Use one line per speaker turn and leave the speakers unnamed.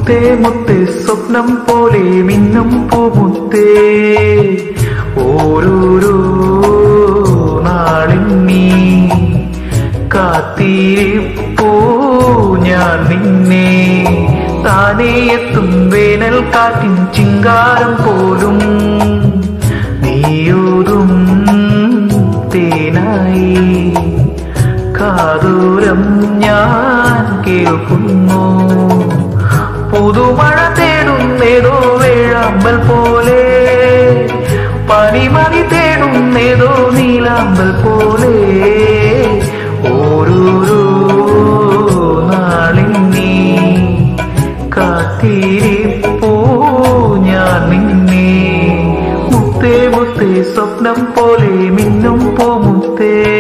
മുത്തേ മുത്തേ സ്വപ്നം പോലെ മിന്നും പൂമുത്തേ ഓരോരോ നാളിൽ നീ കാത്തിരിപ്പൂ ഞാൻ നിന്നെ താനേ എത്തും വേനൽ കാറ്റിൻ ചിങ്കാരം പോലും നീയോതും തേനായി കാതൂരം ഞാൻ കേൾക്കുന്നു പുതുമഴ തേടുന്നേതോ വേഴാമ്പൽ പോലെ പനിമണി തേടുന്നേതോ നീലാമ്പൽ പോലെ ഓരോരോ നാളിൽ നീ കാത്തിരിപ്പൂ ഞാൻ നിന്നെ മുത്തേ മുത്തേ സ്വപ്നം പോലെ മിന്നും പൂമുത്തേ